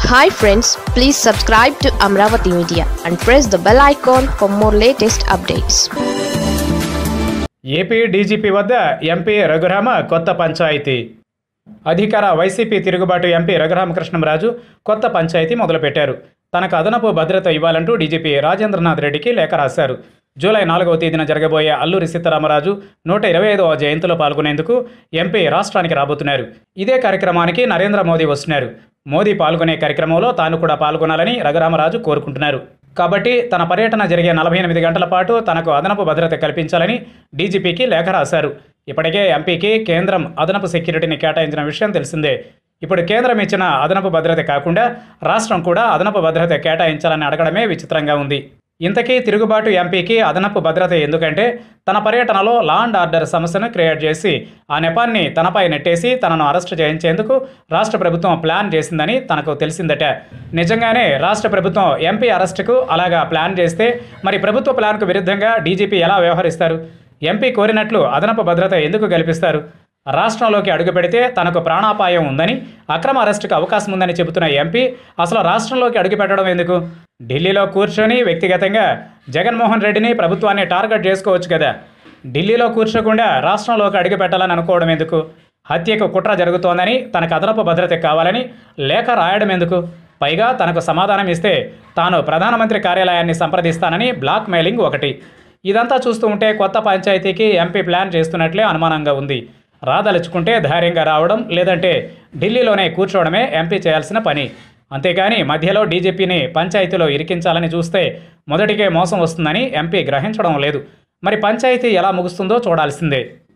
hi friends please subscribe to Amaravati media and press the bell icon for more latest updates AP DGP వద్ద MP Raghurama కొత్త పంచాయతీ అధికార YCP తిరుగుబాటు MP Raghurama Krishnam Raju కొత్త పంచాయతీ మొదలుపెట్టారు తనకు అదనపు భద్రత ఇవ్వాలంటూ డీజీపీ రాజేంద్రనాథ్ రెడ్డికి లేఖ రాశారు జూలై నాలుగవ తేదీన జరగబోయే అల్లూరి సీతారామరాజు నూట ఇరవై ఐదవ జయంతిలో పాల్గొనేందుకు ఎంపీ రాష్ట్రానికి రాబోతున్నారు ఇదే కార్యక్రమానికి నరేంద్ర మోదీ వస్తున్నారు మోదీ పాల్గొనే కార్యక్రమంలో తాను కూడా పాల్గొనాలని రఘురామరాజు కోరుకుంటున్నారు కాబట్టి తన పర్యటన జరిగే నలభై ఎనిమిది గంటల పాటు తనకు అదనపు భద్రత కల్పించాలని డీజీపీకి లేఖ రాశారు ఇప్పటికే ఎంపీకి కేంద్రం అదనపు సెక్యూరిటీని కేటాయించిన విషయం తెలిసిందే ఇప్పుడు కేంద్రం ఇచ్చిన అదనపు భద్రత కాకుండా రాష్ట్రం కూడా అదనపు భద్రత కేటాయించాలని అడగడమే విచిత్రంగా ఉంది ఇంతకీ తిరుగుబాటు ఎంపీకి అదనపు భద్రత ఎందుకంటే తన పర్యటనలో లా అండ్ ఆర్డర్ సమస్యను క్రియేట్ చేసి ఆ నెపాన్ని తనపై నెట్టేసి తనను అరెస్టు చేయించేందుకు రాష్ట్ర ప్రభుత్వం ప్లాన్ చేసిందని తనకు తెలిసిందట నిజంగానే రాష్ట్ర ప్రభుత్వం ఎంపీ అరెస్టుకు అలాగా ప్లాన్ చేస్తే మరి ప్రభుత్వ ప్లాన్కు విరుద్ధంగా డీజీపీ ఎలా వ్యవహరిస్తారు ఎంపీ కోరినట్లు అదనపు భద్రత ఎందుకు కల్పిస్తారు రాష్ట్రంలోకి అడుగుపెడితే తనకు ప్రాణాపాయం ఉందని అక్రమ అరెస్టుకు అవకాశం ఉందని చెబుతున్న ఎంపీ అసలు రాష్ట్రంలోకి అడుగుపెట్టడం ఎందుకు ఢిల్లీలో కూర్చొని వ్యక్తిగతంగా జగన్మోహన్ రెడ్డిని ప్రభుత్వాన్ని టార్గెట్ చేసుకోవచ్చు కదా ఢిల్లీలో కూర్చోకుండా రాష్ట్రంలోకి అడుగుపెట్టాలని అనుకోవడం ఎందుకు హత్యకు కుట్ర జరుగుతోందని తనకు అదనపు భద్రత కావాలని లేఖ రాయడం ఎందుకు పైగా తనకు సమాధానం ఇస్తే తాను ప్రధానమంత్రి కార్యాలయాన్ని సంప్రదిస్తానని బ్లాక్ మెయిలింగ్ ఒకటి ఇదంతా చూస్తూ ఉంటే కొత్త పంచాయతీకి ఎంపీ ప్లాన్ చేస్తున్నట్లే అనుమానంగా ఉంది రాదలుచుకుంటే ధైర్యంగా రావడం లేదంటే ఢిల్లీలోనే కూర్చోవడమే ఎంపీ చేయాల్సిన పని అంతేకాని మధ్యలో డీజీపీని పంచాయతీలో ఇరికించాలని చూస్తే మొదటికే మోసం వస్తుందని ఎంపీ గ్రహించడం లేదు మరి పంచాయతీ ఎలా ముగుస్తుందో చూడాల్సిందే